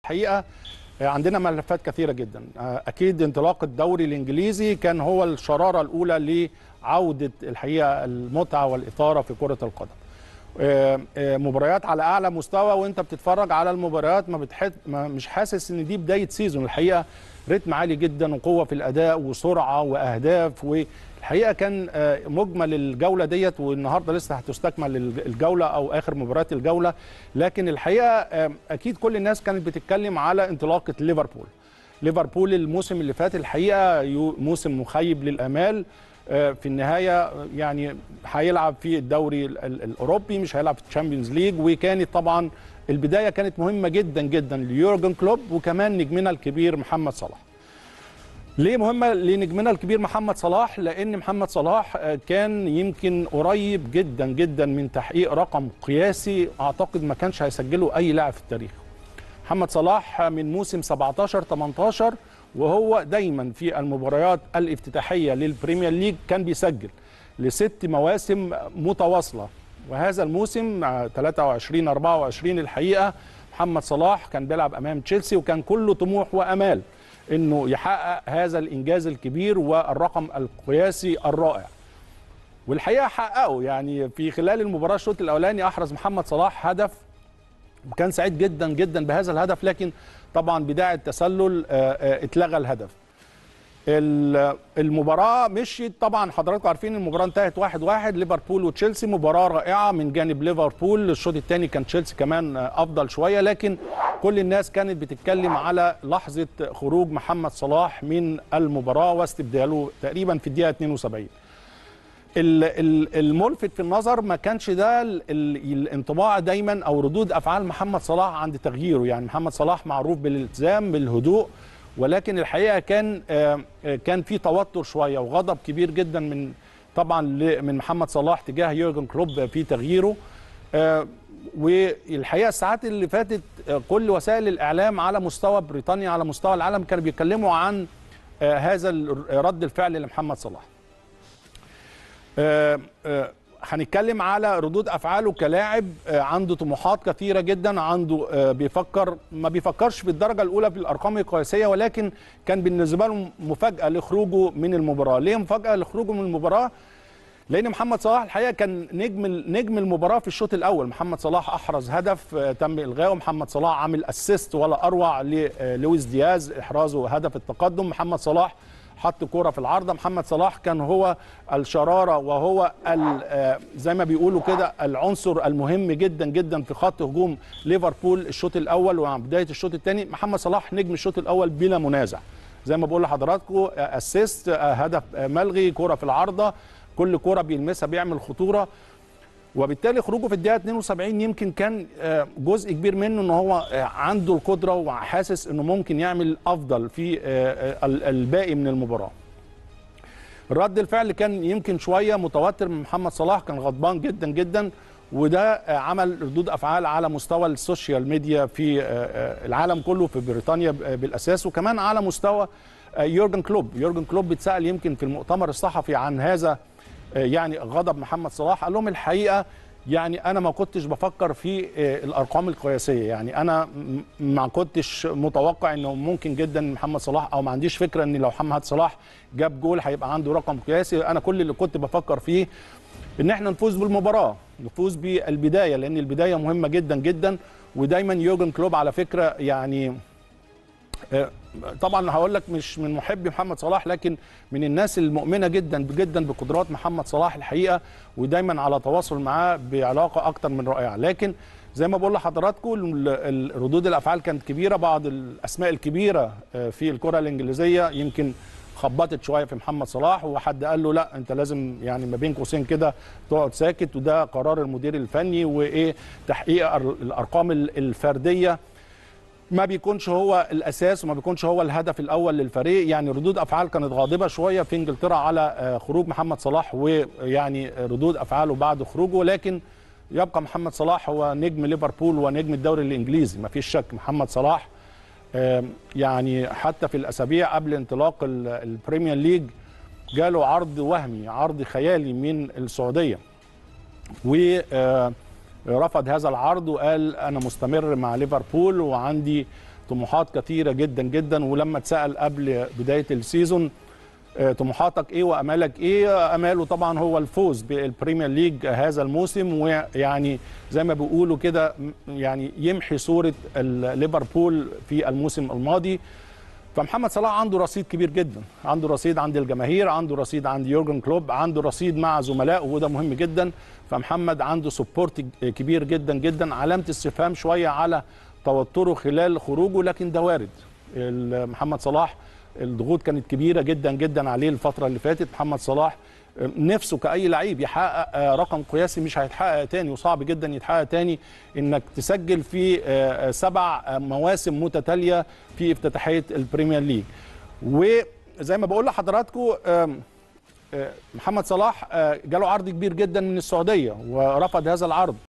الحقيقه عندنا ملفات كثيره جدا اكيد انطلاق الدوري الانجليزي كان هو الشراره الاولى لعوده الحقيقه المتعه والاثاره في كره القدم مباريات على اعلى مستوى وانت بتتفرج على المباريات ما, بتحس ما مش حاسس ان دي بدايه سيزون الحقيقه رتم عالي جدا وقوه في الاداء وسرعه واهداف والحقيقه كان مجمل الجوله ديت والنهارده لسه هتستكمل الجوله او اخر مباريات الجوله لكن الحقيقه اكيد كل الناس كانت بتتكلم على انطلاقه ليفربول ليفربول الموسم اللي فات الحقيقه موسم مخيب للامال في النهايه يعني هيلعب في الدوري الاوروبي مش هيلعب في الشامبيونز ليج وكانت طبعا البدايه كانت مهمه جدا جدا ليورجن كلوب وكمان نجمنا الكبير محمد صلاح. ليه مهمه لنجمنا الكبير محمد صلاح؟ لان محمد صلاح كان يمكن قريب جدا جدا من تحقيق رقم قياسي اعتقد ما كانش هيسجله اي لاعب في التاريخ. محمد صلاح من موسم 17 18 وهو دايما في المباريات الافتتاحيه للبريمير ليج كان بيسجل لست مواسم متواصله وهذا الموسم 23 24 الحقيقه محمد صلاح كان بيلعب امام تشيلسي وكان كله طموح وامال انه يحقق هذا الانجاز الكبير والرقم القياسي الرائع والحقيقه حققه يعني في خلال المباراه الشوط الاولاني احرز محمد صلاح هدف وكان سعيد جدا جدا بهذا الهدف لكن طبعا بدايه التسلل اتلغى الهدف المباراه مشيت طبعا حضراتكم عارفين المباراه انتهت واحد واحد ليفربول وتشيلسي مباراه رائعه من جانب ليفربول الشوط الثاني كان تشيلسي كمان افضل شويه لكن كل الناس كانت بتتكلم على لحظه خروج محمد صلاح من المباراه واستبداله تقريبا في الدقيقه 72 الملفت في النظر ما كانش ده الانطباع دايما او ردود افعال محمد صلاح عند تغييره يعني محمد صلاح معروف بالالتزام بالهدوء ولكن الحقيقه كان كان في توتر شويه وغضب كبير جدا من طبعا من محمد صلاح تجاه يورجن كلوب في تغييره والحقيقه الساعات اللي فاتت كل وسائل الاعلام على مستوى بريطانيا على مستوى العالم كانوا بيتكلموا عن هذا رد الفعل لمحمد صلاح هنتكلم على ردود افعاله كلاعب عنده طموحات كثيره جدا عنده بيفكر ما بيفكرش في الدرجه الاولى في الارقام القياسيه ولكن كان بالنسبه له مفاجاه لخروجه من المباراه ليه مفاجاه لخروجه من المباراه لان محمد صلاح الحقيقه كان نجم نجم المباراه في الشوط الاول محمد صلاح احرز هدف تم الغائه محمد صلاح عامل اسيست ولا اروع للويس دياز احرازه هدف التقدم محمد صلاح حط كوره في العارضه محمد صلاح كان هو الشراره وهو زي ما بيقولوا كده العنصر المهم جدا جدا في خط هجوم ليفربول الشوط الاول ومع بدايه الشوط الثاني محمد صلاح نجم الشوط الاول بلا منازع زي ما بقول لحضراتكم اسيست هدف ملغي كوره في العارضه كل كوره بيلمسها بيعمل خطوره وبالتالي خروجه في الدقيقه 72 يمكن كان جزء كبير منه ان هو عنده القدره وحاسس انه ممكن يعمل افضل في الباقي من المباراه. رد الفعل كان يمكن شويه متوتر من محمد صلاح كان غضبان جدا جدا وده عمل ردود افعال على مستوى السوشيال ميديا في العالم كله في بريطانيا بالاساس وكمان على مستوى يورجن كلوب، يورجن كلوب اتسال يمكن في المؤتمر الصحفي عن هذا يعني غضب محمد صلاح قال لهم الحقيقه يعني انا ما كنتش بفكر في الارقام القياسيه يعني انا ما كنتش متوقع انه ممكن جدا محمد صلاح او ما عنديش فكره ان لو محمد صلاح جاب جول هيبقى عنده رقم قياسي انا كل اللي كنت بفكر فيه ان احنا نفوز بالمباراه نفوز بالبدايه لان البدايه مهمه جدا جدا ودايما يورجن كلوب على فكره يعني طبعا هقول لك مش من محبي محمد صلاح لكن من الناس المؤمنه جدا جدا بقدرات محمد صلاح الحقيقه ودايما على تواصل معاه بعلاقه اكتر من رائعه لكن زي ما بقول لحضراتكم ردود الافعال كانت كبيره بعض الاسماء الكبيره في الكره الانجليزيه يمكن خبطت شويه في محمد صلاح وحد قال له لا انت لازم يعني ما بين قوسين كده تقعد ساكت وده قرار المدير الفني وايه تحقيق الارقام الفرديه ما بيكونش هو الاساس وما بيكونش هو الهدف الاول للفريق يعني ردود افعال كانت غاضبه شويه في انجلترا على خروج محمد صلاح ويعني ردود افعاله بعد خروجه لكن يبقى محمد صلاح هو نجم ليفربول ونجم الدوري الانجليزي ما فيش شك محمد صلاح يعني حتى في الاسابيع قبل انطلاق البريمير ليج جاله عرض وهمي عرض خيالي من السعوديه ورفض هذا العرض وقال انا مستمر مع ليفربول وعندي طموحات كثيره جدا جدا ولما اتسال قبل بدايه السيزون آه، طموحاتك ايه وامالك ايه اماله طبعا هو الفوز بالبريمير ليج هذا الموسم ويعني زي ما بيقولوا كده م- يعني يمحي صوره ال- ليفربول في الموسم الماضي فمحمد صلاح عنده رصيد كبير جدا عنده رصيد عند الجماهير عنده رصيد عند يورجن كلوب عنده رصيد مع زملائه وده مهم جدا فمحمد عنده سبورت كبير جدا جدا علامه استفهام شويه على توتره خلال خروجه لكن ده وارد ال- محمد صلاح الضغوط كانت كبيره جدا جدا عليه الفتره اللي فاتت محمد صلاح نفسه كاي لعيب يحقق آه، رقم قياسي مش هيتحقق تاني وصعب جدا يتحقق تاني انك تسجل في آه، آه، سبع آه، مواسم متتاليه في افتتاحيه البريمير ليج وزي ما بقول لحضراتكم آم، آه، محمد صلاح آه، جاله عرض كبير جدا من السعوديه ورفض هذا العرض